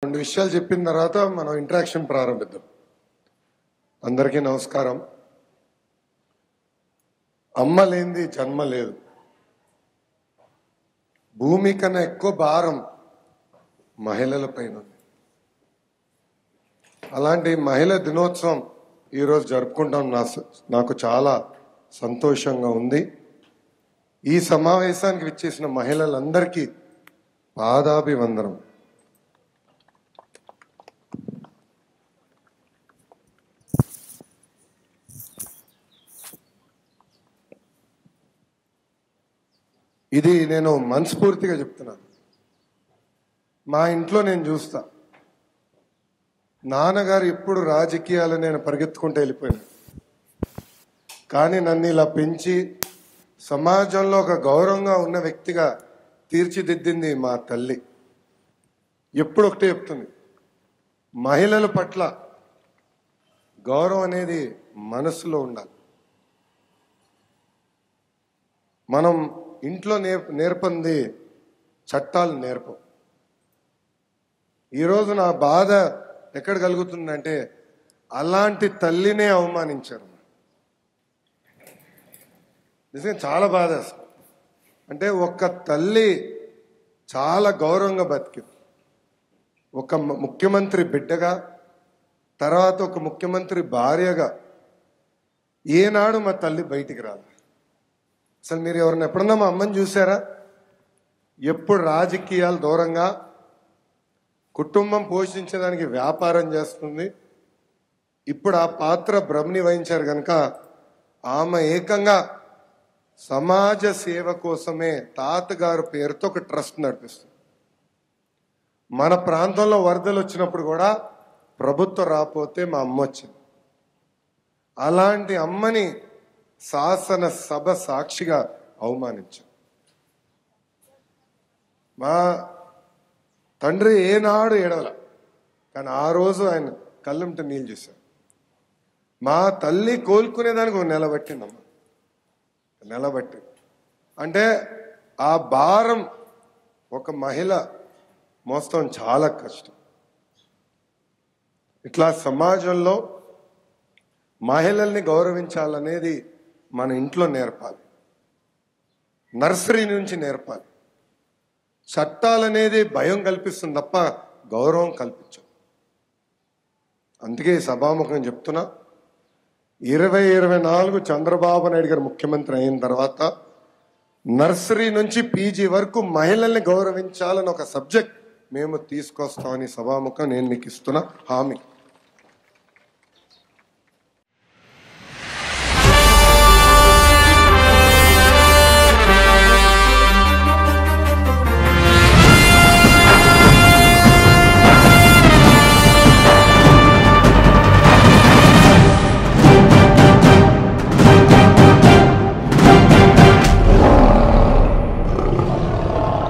రెండు విషయాలు చెప్పిన తర్వాత మనం ఇంటరాక్షన్ ప్రారంభిద్దాం అందరికీ నమస్కారం అమ్మ లేనిది జన్మ లేదు భూమి కన్నా ఎక్కువ భారం మహిళల పైన ఉంది అలాంటి మహిళా దినోత్సవం ఈరోజు జరుపుకుంటాం నా నాకు చాలా సంతోషంగా ఉంది ఈ సమావేశానికి విచ్చేసిన మహిళలందరికీ పాదాభివందనం ఇది నేను మనస్ఫూర్తిగా చెప్తున్నాను మా ఇంట్లో నేను చూస్తా నాన్నగారు ఎప్పుడు రాజకీయాలు నేను పరిగెత్తుకుంటూ వెళ్ళిపోయాను కానీ నన్ను ఇలా పెంచి సమాజంలో ఒక గౌరవంగా ఉన్న వ్యక్తిగా తీర్చిదిద్దింది మా తల్లి ఎప్పుడు ఒకటే చెప్తుంది మహిళల పట్ల గౌరవం అనేది మనసులో ఉండాలి మనం ఇంట్లో నేర్ నేర్పంది చట్టాలు నేర్పం ఈరోజు నా బాధ ఎక్కడ కలుగుతుందంటే అలాంటి తల్లినే అవమానించారు నిజంగా చాలా బాధ అసలు అంటే ఒక్క తల్లి చాలా గౌరవంగా బతికింది ఒక మ- ముఖ్యమంత్రి బిడ్డగా తర్వాత ఒక ముఖ్యమంత్రి భార్యగా ఏనాడు మా తల్లి బయటికి రాదు అసలు మీరు ఎవరిని ఎప్పుడన్నా మా అమ్మని చూసారా ఎప్పుడు రాజకీయాలు దూరంగా కుటుంబం పోషించడానికి వ్యాపారం చేస్తుంది ఇప్పుడు ఆ పాత్ర భ్రమని వహించారు కనుక ఆమె ఏకంగా సమాజ సేవ కోసమే తాతగారు పేరుతో ఒక ట్రస్ట్ నడిపిస్తుంది మన ప్రాంతంలో వరదలు వచ్చినప్పుడు కూడా ప్రభుత్వం రాపోతే మా అమ్మ వచ్చింది అలాంటి అమ్మని శాసన సభ సాక్షిగా అవమానించాం మా తండ్రి ఏనాడు ఏడవల కానీ ఆ రోజు ఆయన కళ్ళంట నీళ్ళు చూశారు మా తల్లి కోలుకునేదానికి ఒక నెల పట్టిందమ్మా నెల పట్టింది అంటే ఆ భారం ఒక మహిళ మోస్తాం చాలా కష్టం ఇట్లా సమాజంలో మహిళల్ని గౌరవించాలనేది మన ఇంట్లో నేర్పాలి నర్సరీ నుంచి నేర్పాలి చట్టాలనేది భయం కల్పిస్తుంది తప్ప గౌరవం కల్పించం అందుకే ఈ సభాముఖం చెప్తున్నా ఇరవై ఇరవై నాలుగు చంద్రబాబు నాయుడు గారు ముఖ్యమంత్రి అయిన తర్వాత నర్సరీ నుంచి పీజీ వరకు మహిళల్ని గౌరవించాలని ఒక సబ్జెక్ట్ మేము తీసుకొస్తామని సభాముఖం నేను మీకు ఇస్తున్న హామీ